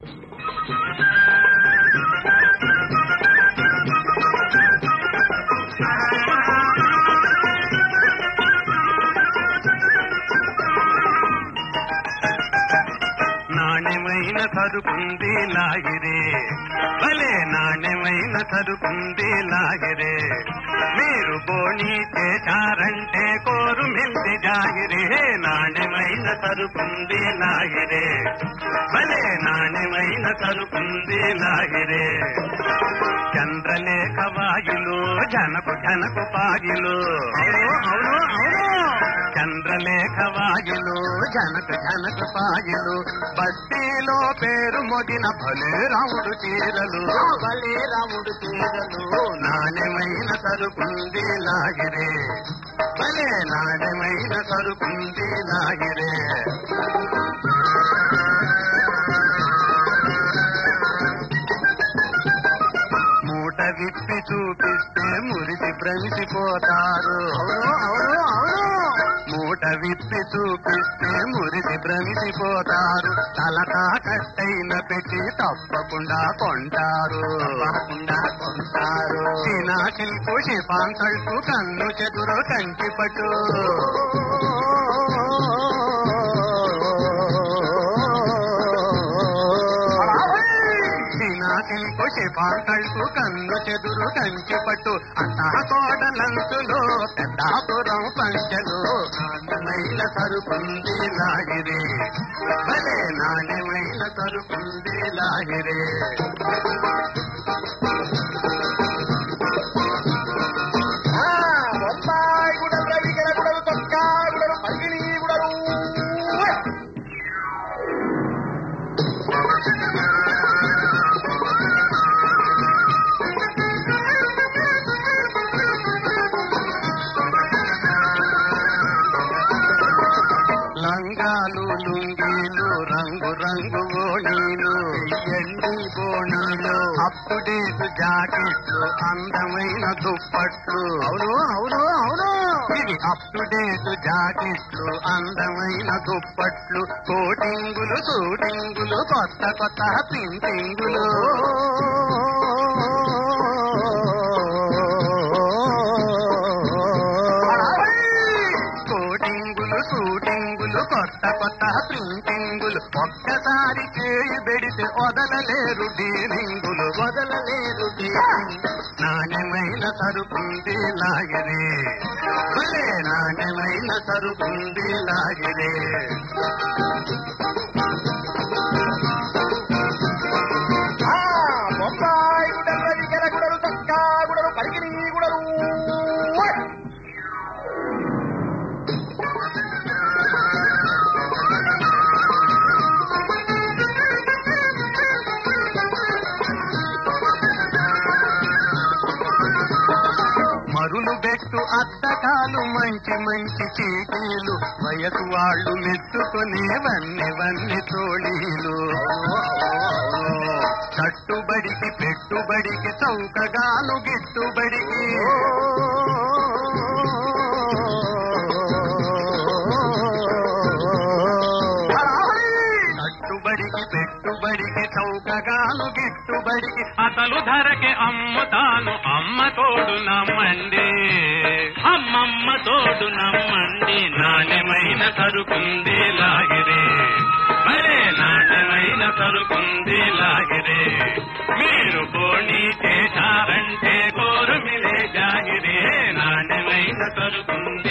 నాణ్యమైన సరుకుంది లాగిరే భలే నాణ్యమైన సరుకుంది లాగిరే మీరు బోణి చేశారంటే కోరు మిల్లి జాగిరే నాణ్యమైన సరుకుంది లాగిరే భలే నాణ్యమైన సరుకుంది లాగిరే చంద్రలేఖ వాయులు జనకు జనకు పాయులు అవును అవును అవును చంద్రలేఖ వాయులు జనక జనక పాయులు బస్తీలో పేరు మొగిన భలే రాముడు చీరలు భలే రాముడు చీరలు నాణ్యమైన సరుకుంది లాగిరే భలే నాణ్యమైన సరుకుంది లాగిరే మూట విప్పి చూపిస్తే మురిసి భ్రమిసిపోతారు అవును అవును అవును మూట విప్పి చూపిస్తే మురిసి భ్రమిసిపోతారు తలకా కట్టైన పెట్టి తప్పకుండా కొంటారు తప్పకుండా కొంటారు చీనా సిల్కు షిఫాన్ సల్కు కన్ను చెదురు కంటి పట్టు సిల్కు షిఫాన్ సల్కు కన్ను చెదురు కంచి పట్టు అంతా కోడలంతులో పెద్దాపురం పంచలు నాణ్యమైన సరుకుంది లాగిరే భలే నాణ్యమైన సరుకుంది లాగిరే బొంబాయి గుడలు రవికెల గుడలు తొక్కా గుడలు పరిగిణి గుడలు లంగాలు లుంగీలు రంగు రంగు ఓణీలు ఎండి బోణీలు అప్పుడేట్ జాకెట్లు అందమైన దుప్పట్లు అవును అవును అవును ఇవి అప్ టు డేట్ జాకెట్లు అందమైన దుప్పట్లు కోటింగులు షూటింగులు కొత్త కొత్త ప్రింటింగులు కోటింగులు షూటింగులు కొత్త కొత్త ప్రింటింగులు ఒక్కసారి చేయి బెడితే వదలలేరు డీలింగులు వదలలేరు డీలింగ్ నాణ్యమైన సరుకుంది లాగిరే భలే నాణ్యమైన సరుకుంది లాగిరే ఆ, బొంబాయి గుడలు రవికెల గుడలు తొక్కా గుడలు పరిగిణి గుడలు మరులు బెట్టు అద్దకాలు మంచి మంచి చీటీలు వయసు వాళ్ళు మెచ్చుకునే వన్నె వన్నె తోళీలు కట్టుబడికి పెట్టుబడికి చౌకగాను గిట్టుబడికి కట్టుబడికి పెట్టుబడికి చౌకగాను గిట్టుబడికి అసలు ధరకే అమ్ముతాను అమ్మ తోడు నమ్మండి అమ్మమ్మ తోడు నమ్మండి నాణ్యమైన సరుకుంది లాగిరే మరే నాణ్యమైన సరుకుంది లాగిరే మీరు పోనీ చేశారంటే కోరు మిలే జాగిరే నాణ్యమైన సరుకుంది